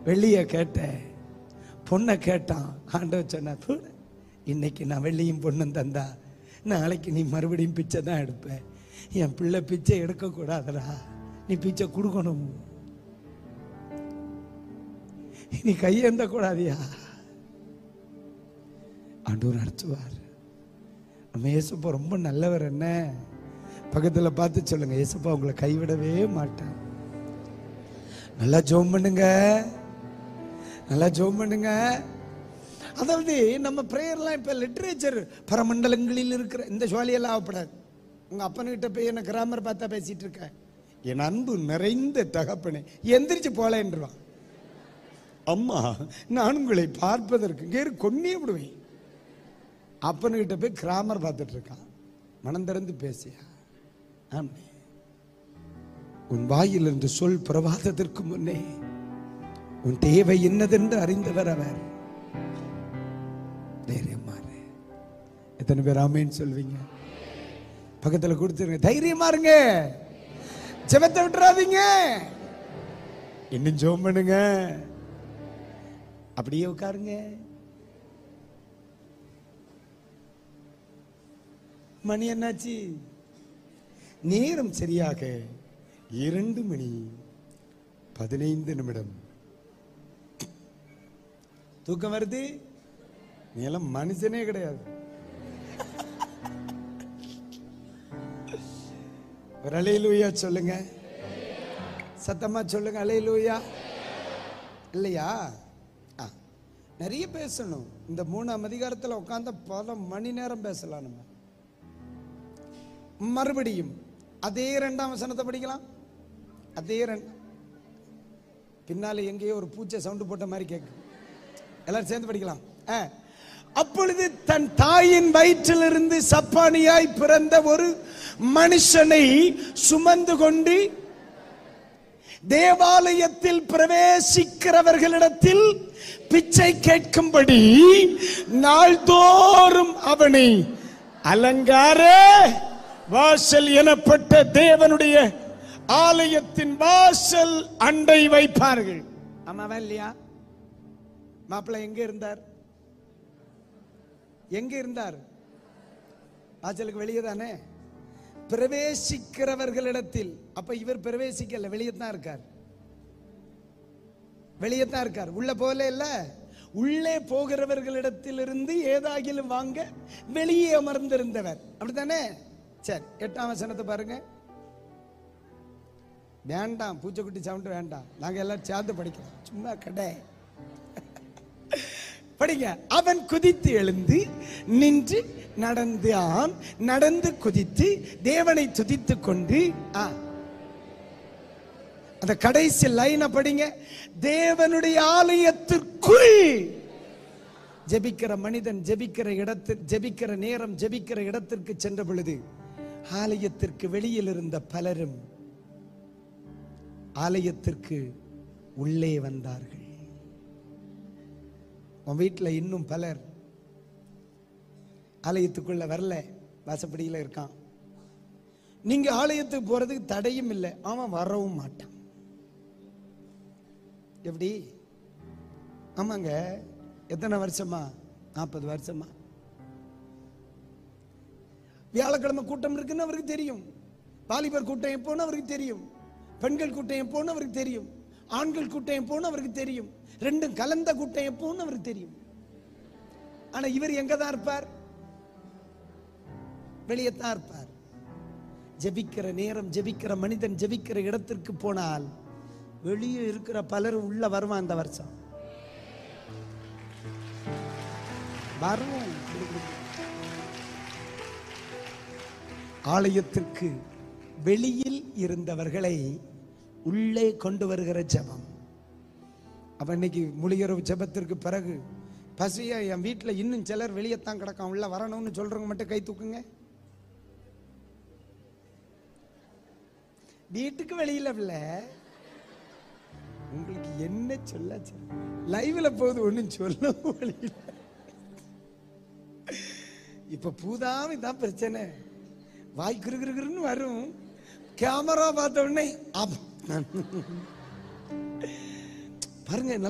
வெள்ளிய கேட்டேன் பொண்ணை கேட்டான் ஆண்டவர் சொன்னா "போடு, இன்னைக்கு நான் வெள்ளியும் பொண்ணும் தந்தா நாளைக்கு நீ மறுபடியும் பிச்சை தான் எடுப்ப என் பிள்ளை பிச்சை எடுக்கக்கூடாதுடா நீ பிச்சை கொடுக்கணும் நீ கையேந்த கூடாதியா ஆண்டவர் நடத்துவார் நம்ம ஏசப்பா ரொம்ப நல்லவர் என்ன பக்கத்துல பார்த்து சொல்லுங்க ஏசப்பா உங்களை கைவிடவே மாட்டேன் நல்லா ஜோம் பண்ணுங்க நல்லா ஜோம் பண்ணுங்க அதாவது நம்ம ப்ரேயர்லாம் இப்போ லிட்ரேச்சர் பரமண்டலங்களில் இருக்கிற இந்த சுவாலியெல்லாம் ஆகப்படாது உங்க அப்பனுக்கிட்ட போய் என்ன கிராமர் பார்த்தா பேசிட்டு இருக்க என் அன்பு நிறைந்த தகப்பனே எந்திரிச்சு போலேன்றான் அம்மா நான் உங்களை பார்ப்பதற்கு கேறு கொன்னே விடுவேன் அப்பனுக்கிட்ட போய் கிராமர் பார்த்துட்டு இருக்கான் மனம் திறந்து பேசியா ஆமே உன் வாயில் என்று சொல் பிரபாதத்திற்கு முன்னே உன் தேவை என்னதென்று அறிந்தவர் அவர் தைரியமாறு எத்தனை பேர் ஆமேன்னு சொல்வீங்க பக்கத்துல கொடுத்துருங்க தைரியமா இருங்க ஜெபத்தை விட்டுறாதீங்க இன்னும் ஜோம் பண்ணுங்க அப்படியே உட்காருங்க மணி என்னாச்சு நேரம் சரியாக இரண்டு மணி பதினைந்து நிமிடம் தூக்கம் வருது நீ எல்லாம் மனுஷனே கிடையாது ஒரு அலையிலூயா சொல்லுங்க சத்தமா சொல்லுங்க அலையிலூயா இல்லையா ஆ நிறைய பேசணும் இந்த மூணாம் அதிகாரத்தில் உட்கார்ந்த பல மணி நேரம் பேசலாம் நம்ம மறுபடியும் அதே ரெண்டாம் வசனத்தை படிக்கலாம் அதே ரெண்டு பின்னால எங்கேயோ ஒரு பூச்சை சவுண்டு போட்ட மாதிரி கேட்கும் எல்லாரும் சேர்ந்து படிக்கலாம் ஆ. அப்பொழுது தன் தாயின் வயிற்றிலிருந்து சப்பானியாய் பிறந்த ஒரு மனுஷனை சுமந்து கொண்டு தேவாலயத்தில் பிரவேசிக்கிறவர்களிடத்தில் பிச்சை கேட்கும்படி நாள்தோறும் அவனை அலங்கார வாசல் எனப்பட்ட தேவனுடைய ஆலயத்தின் வாசல் அண்டை வைப்பார்கள் ஆமாவா இல்லையா மாப்பிள்ளை எங்க இருந்தார் எங்க இருந்தார் வாசலுக்கு வெளியே தானே பிரவேசிக்கிறவர்களிடத்தில் அப்ப இவர் பிரவேசிக்கல வெளியே தான் இருக்கார் வெளியே தான் இருக்கார் உள்ள போல இல்ல உள்ளே போகிறவர்களிடத்திலிருந்து ஏதாகிலும் வாங்க வெளியே அமர்ந்திருந்தவர் அப்படித்தானே சரி எட்டாம் வசனத்தை பாருங்க வேண்டாம் பூச்சைக்குட்டி சவுண்ட் வேண்டாம் நாங்க எல்லாரும் சேர்ந்து படிக்கலாம் சும்மா கடை படிங்க அவன் குதித்து எழுந்து நின்று நடந்தான் நடந்து குதித்து தேவனை துதித்து கொண்டு ஆ, அந்த கடைசி லைனை படிங்க தேவனுடைய ஆலயத்திற்குள் ஜெபிக்கிற மனிதன் ஜெபிக்கிற இடத்தில் ஜெபிக்கிற நேரம் ஜெபிக்கிற இடத்திற்கு சென்ற பொழுது ஆலயத்திற்கு வெளியில் இருந்த பலரும் ஆலயத்திற்கு உள்ளே வந்தார்கள் உன் வீட்டில் இன்னும் பலர் ஆலயத்துக்குள்ள வரல வாசப்படியில் இருக்கான் நீங்க ஆலயத்துக்கு போறதுக்கு தடையும் இல்லை அவன் வரவும் மாட்டான் எப்படி ஆமாங்க எத்தனை வருஷமா நாற்பது வருஷமா வியாழக்கிழமை கூட்டம் இருக்குன்னு அவருக்கு தெரியும் வாலிபர் கூட்டம் எப்போன்னு அவருக்கு தெரியும் பெண்கள் கூட்டம் எப்போன்னு அவருக்கு தெரியும் ஆண்கள் கூட்டம் எப்போன்னு அவருக்கு தெரியும் ரெண்டும் கலந்த கூட்டம் எப்போன்னு அவருக்கு தெரியும் ஆனா இவர் எங்க தான் இருப்பார் வெளியே தான் இருப்பார் ஜெபிக்கிற நேரம் ஜெபிக்கிற மனிதன் ஜெபிக்கிற இடத்திற்கு போனால் வெளியே இருக்கிற பலரும் உள்ள வருவான் அந்த வருஷம் வருவோம் ஆலயத்திற்கு வெளியில் இருந்தவர்களை உள்ளே கொண்டு வருகிற ஜெபம் அப்ப இன்னைக்கு முழியரவு ஜெபத்திற்கு பிறகு பசியா என் வீட்டுல இன்னும் சிலர் வெளியே தான் கிடக்கான் உள்ள வரணும்னு சொல்றவங்க மட்டும் கை தூக்குங்க வீட்டுக்கு வெளியில இல்ல உங்களுக்கு என்ன சொல்ல லைவ்ல போகுது ஒண்ணும் சொல்ல வழியில இப்ப பூதாமி தான் பிரச்சனை வாய் கிருகிருன்னு வரும் கேமரா பார்த்த உடனே அப்~ பாருங்க